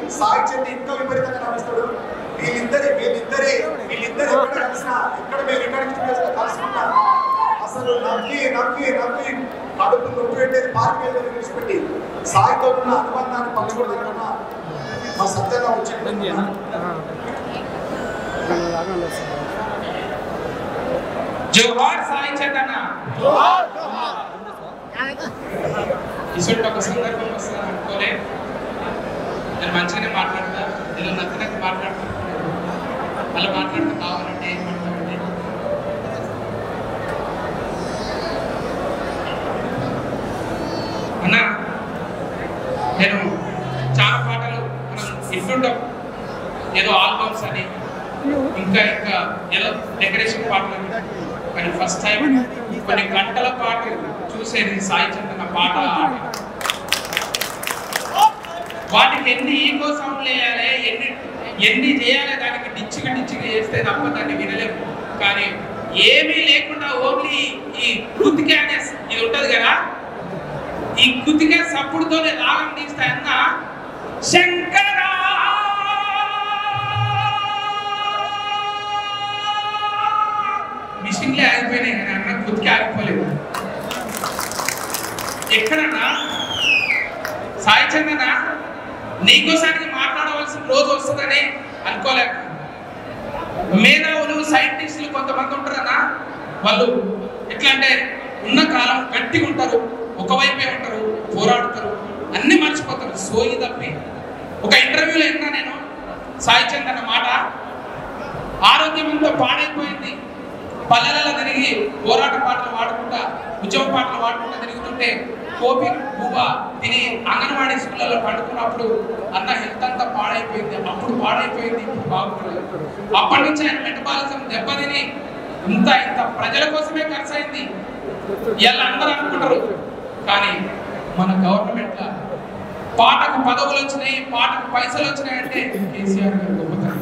సాయి చెంది ఇంకా విపరీతంగా నవ్విస్తాడు వీళ్ళిద్దరి వీళ్ళిద్దరి వీళ్ళిద్దరు ఎక్కడ కలిసినా ఎక్కడ మేము రిటర్న్ చేస్తే కలుసుకున్నా అసలు నవ్వి నవ్వి నవ్వి కడుపు నొప్పి పెట్టేది పార్క్ వెళ్ళేది విడిచిపెట్టి సాయితో ఉన్న అనుబంధాన్ని పల్లెకూడదు ఎక్కడన్నా మా సత్యంగా వచ్చి జోహార్ సాయి చందన్న ఇటువంటి ఒక సందర్భం వస్తుంది అనుకోలే నేను మంచిగానే మాట్లాడతా నేను నచ్చినట్టు మాట్లాడతా అలా మాట్లాడితే కావాలంటే ఏం మాట్లాడండి అన్నా నేను చాలా పాటలు మనం వింటుంటాం ఏదో ఆల్బమ్స్ అని ఇంకా ఇంకా ఏదో డెకరేషన్ పాటలు అని. కానీ ఫస్ట్ టైం కొన్ని గంటల పాటు చూసేది సాయి చందన పాట ఆట. వాటికి ఎన్ని ఈగో సౌండ్లు వేయాలి ఎన్ని ఎన్ని చేయాలి దానికి డిచ్చిగా డిచ్చిగా చేస్తే తప్ప దాన్ని వినలేము కానీ ఏమీ లేకుండా ఓన్లీ ఈ కుతికానెస్ ఇది ఉంటది కదా ఈ కుతికే సప్పుడుతోనే రాగం తీస్తాయన్న శంకరా మిషన్లే ఆగిపోయినాయి కానీ అన్న కుతికి ఆగిపోలేదు ఎక్కడన్నా సాయి చందన నీకోసానికి మాట్లాడవలసిన రోజు వస్తుందని అనుకోలేక మేధావులు సైంటిస్టులు కొంతమంది ఉంటారన్నా వాళ్ళు ఎట్లా అంటే ఉన్న కాలం గట్టిగా ఉంటారు ఒకవైపే ఉంటారు పోరాడతారు అన్ని మర్చిపోతారు సోయి తప్పి ఒక ఇంటర్వ్యూలో విన్నా నేను సాయి చంద్ అన్న మాట ఆరోగ్యం అంతా పాడైపోయింది పల్లెలలో తిరిగి పోరాట పాటలు పాడుకుంటా ఉద్యమ పాటలు పాడుకుంటా తిరుగుతుంటే కోపి బువ్వ తిని అంగన్వాడీ స్కూళ్ళలో పడుకున్నప్పుడు అన్న హెల్త్ అంతా పాడైపోయింది అప్పుడు పాడైపోయింది ఇప్పుడు బాగుంటుంది అప్పటి నుంచి ఆయన మెటబాలిజం దెబ్బతిని ఇంత ఇంత ప్రజల కోసమే ఖర్చు అయింది ఇలా అందరూ అనుకుంటారు కానీ మన గవర్నమెంట్ పాటకు పదవులు వచ్చినాయి పాటకు పైసలు వచ్చినాయి అంటే కేసీఆర్ గారు గొప్పతనం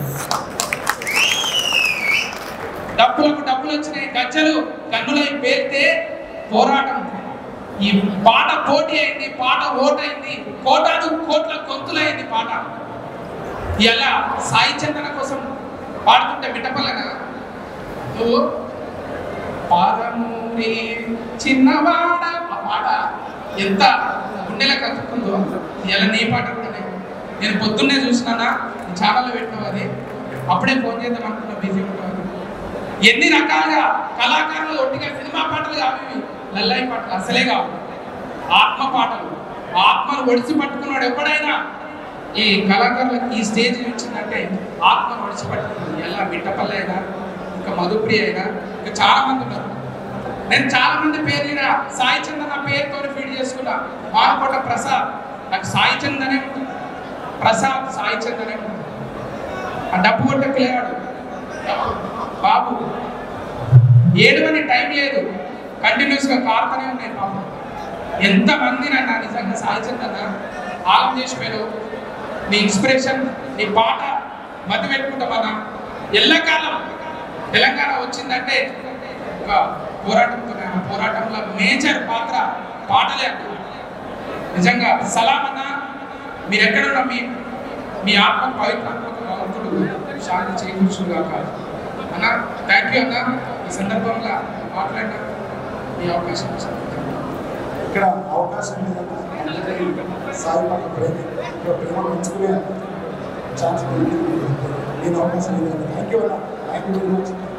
డబ్బులకు డబ్బులు వచ్చినాయి గజ్జలు కన్నులై పేరితే పోరాటం ఈ పాట పోటీ అయింది పాట ఓటైంది కోటాను కోట్ల గొంతులైంది పాట ఇలా సాయి చందన కోసం పాడుతుంటే మిట్టపల్లన నువ్వు పాదమూరి చిన్నవాడ ఆ పాట ఎంత గుండెలకు కత్తుకుందో ఇలా నీ పాట కూడా నేను పొద్దున్నే చూసినానా ఛానల్లో పెట్టినావు అది అప్పుడే ఫోన్ చేద్దాం అనుకున్నా బిజీ ఉంటాను ఎన్ని రకాలుగా కళాకారులు ఒట్టిగా సినిమా పాటలు కావు ఇవి లల్లై పాటలు అసలే కావు ఆత్మ పాటలు ఆత్మను ఒడిసి పట్టుకున్నాడు ఎప్పుడైనా ఈ కళాకారులకు ఈ స్టేజ్ ఇచ్చిందంటే ఆత్మను ఒడిసి పట్టుకున్నాడు ఎలా బిట్టపల్లి అయినా ఇంకా మధుప్రియ అయినా ఇంకా చాలా మంది ఉన్నారు నేను చాలా మంది పేరు ఈడ సాయి చంద్ నా పేరుతో ఫీడ్ చేసుకున్నా మానకోట ప్రసాద్ నాకు సాయి చంద్ అనే ఉంటుంది ప్రసాద్ సాయి చంద్ అనే ఉంటుంది ఆ డబ్బు కొట్టే పిల్లగాడు బాబు ఏడవని టైం లేదు కంటిన్యూస్ గా కారుతూనే ఉన్నాయి పాపం ఎంతమంది నన్ను నిజంగా సాయి చందన్న ఆలం చేసిపోయారు నీ ఇన్స్పిరేషన్ నీ పాట మతి పెట్టుకుంటామన్నా ఎల్లకాలం తెలంగాణ వచ్చిందంటే ఒక పోరాటంతో ఆ పోరాటంలో మేజర్ పాత్ర పాటలే అంటారు నిజంగా సలాం అన్న మీరు ఎక్కడున్నా మీ మీ ఆత్మ పవిత్రాత్మక భగవంతుడు శాంతి చేకూర్చుగాక అన్న థ్యాంక్ యూ అన్న ఈ సందర్భంలో మాట్లాడిన ఈ అవకాశం ఇచ్చారు ఇక్కడ అవకాశం లేదన్నా అందరికీ సాయి పట్ల ప్రేమ ఇక్కడ ప్రేమ పెంచుకునే ఛాన్స్ దొరికింది నేను అవకాశం లేదన్నా థ్యాంక్ యూ అన్న థ్యాంక్ యూ వెరీ మచ్